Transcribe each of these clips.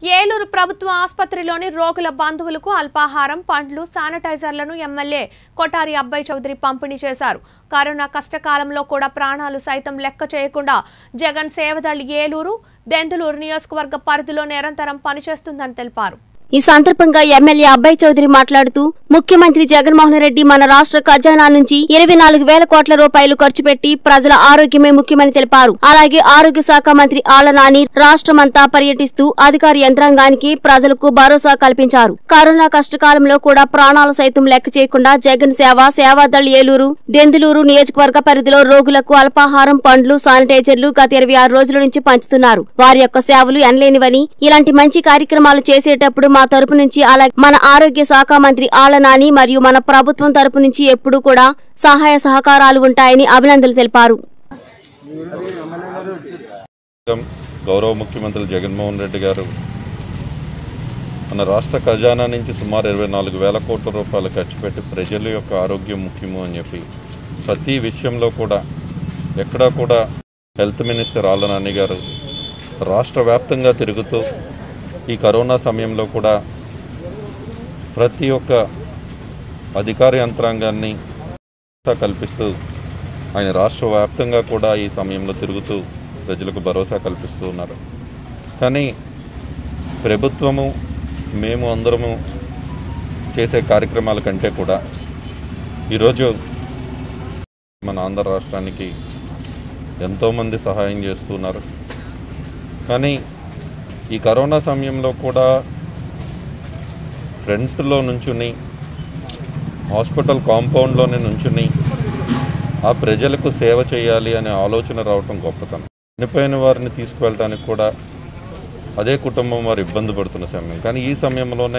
ఏలూరు ప్రభుత్వ ఆసుపత్రిలోని రోగుల బంధువులకు అల్పాహారం పండ్లు శానిటైజర్లను ఎమ్మెల్యే కొటారి అబ్బాయి చౌదరి పంపిణీ చేశారు కరోనా కష్టకాలంలో కూడా ప్రాణాలు సైతం లెక్క చేయకుండా జగన్ సేవదళ్ ఏలూరు దెందులూరు నియోజకవర్గ పరిధిలో నిరంతరం పనిచేస్తుందని తెలిపారు ఈ సందర్భంగా ఎమ్మెల్యే అబ్బాయి చౌదరి మాట్లాడుతూ ముఖ్యమంత్రి జగన్మోహన్ రెడ్డి మన రాష్ట్ర ఖజానా నుంచి ఇరవై నాలుగు వేల కోట్ల రూపాయలు ఖర్చు పెట్టి ప్రజల ఆరోగ్యమే ముఖ్యమని తెలిపారు అలాగే ఆరోగ్య శాఖ మంత్రి ఆళ్ల నాని రాష్ట్రమంతా పర్యటిస్తూ అధికార యంత్రాంగానికి ప్రజలకు భరోసా కల్పించారు కరోనా కష్టకాలంలో కూడా ప్రాణాలు సైతం లెక్క చేయకుండా జగన్ సేవ సేవాదళ్ ఏలూరు దెందులూరు నియోజకవర్గ పరిధిలో రోగులకు అల్పాహారం పండ్లు శానిటైజర్లు గత ఇరవై ఆరు రోజుల నుంచి పంచుతున్నారు వారి యొక్క సేవలు ఎనలేనివని ఇలాంటి మంచి కార్యక్రమాలు చేసేటప్పుడు మా తరపు నుంచి అలాగే మన ఆరోగ్య శాఖ మంత్రి ఆళ్ల నాని మరియు మన ప్రభుత్వం తరపు నుంచి ఎప్పుడూ కూడా సహాయ సహకారాలు ఉంటాయని అభినందనలు తెలిపారు గౌరవ ముఖ్యమంత్రి జగన్మోహన్ రెడ్డి గారు మన రాష్ట్ర ఖజానా నుంచి సుమారు ఇరవై నాలుగు వేల కోట్ల రూపాయలు ఖర్చు పెట్టి ప్రజల యొక్క ఆరోగ్యం ముఖ్యము అని చెప్పి ప్రతి విషయంలో కూడా ఎక్కడా కూడా హెల్త్ మినిస్టర్ ఆళ్ళ నాని గారు రాష్ట్ర వ్యాప్తంగా తిరుగుతూ ఈ కరోనా సమయంలో కూడా ప్రతి ఒక్క అధికార యంత్రాంగాన్ని కల్పిస్తూ ఆయన రాష్ట్ర వ్యాప్తంగా కూడా ఈ సమయంలో తిరుగుతూ ప్రజలకు భరోసా కల్పిస్తూ ఉన్నారు కానీ ప్రభుత్వము మేము అందరము చేసే కార్యక్రమాల కంటే కూడా ఈరోజు మన ఆంధ్ర రాష్ట్రానికి ఎంతోమంది సహాయం చేస్తున్నారు కానీ ఈ కరోనా సమయంలో కూడా ఫ్రంట్లో నుంచుని హాస్పిటల్ కాంపౌండ్లోనే నుంచుని ఆ ప్రజలకు సేవ చేయాలి అనే ఆలోచన రావటం గొప్పతనం చనిపోయిన వారిని తీసుకువెళ్ళడానికి కూడా అదే కుటుంబం వారు ఇబ్బంది పడుతున్న సమయం కానీ ఈ సమయంలోనే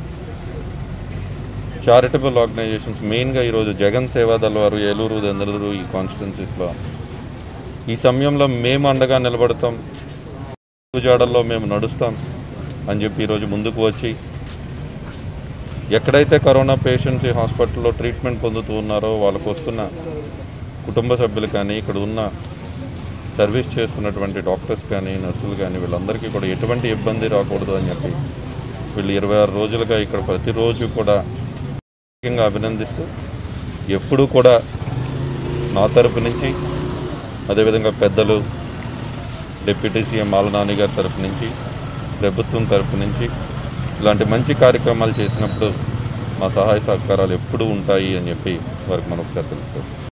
చారిటబుల్ ఆర్గనైజేషన్స్ మెయిన్గా ఈరోజు జగన్ సేవాదళ వారు ఏలూరు దెందలూరు ఈ కాన్స్టిట్యున్సీస్లో ఈ సమయంలో మేము అండగా నిలబడతాం జాడల్లో మేము నడుస్తాం అని చెప్పి ఈరోజు ముందుకు వచ్చి ఎక్కడైతే కరోనా పేషెంట్స్ ఈ హాస్పిటల్లో ట్రీట్మెంట్ పొందుతూ ఉన్నారో వాళ్ళకు వస్తున్న కుటుంబ సభ్యులు కానీ ఇక్కడ ఉన్న సర్వీస్ చేస్తున్నటువంటి డాక్టర్స్ కానీ నర్సులు కానీ వీళ్ళందరికీ కూడా ఎటువంటి ఇబ్బంది రాకూడదు అని చెప్పి వీళ్ళు ఇరవై ఆరు రోజులుగా ఇక్కడ ప్రతిరోజు కూడా ముఖ్యంగా అభినందిస్తూ ఎప్పుడూ కూడా నా తరపు నుంచి అదేవిధంగా పెద్దలు డిప్యూటీ సీఎం ఆలనాని గారి తరపు నుంచి ప్రభుత్వం తరపు నుంచి ఇలాంటి మంచి కార్యక్రమాలు చేసినప్పుడు మా సహాయ సహకారాలు ఎప్పుడూ ఉంటాయి అని చెప్పి వారికి మనం ఒకసారి తెలుసుకోవచ్చు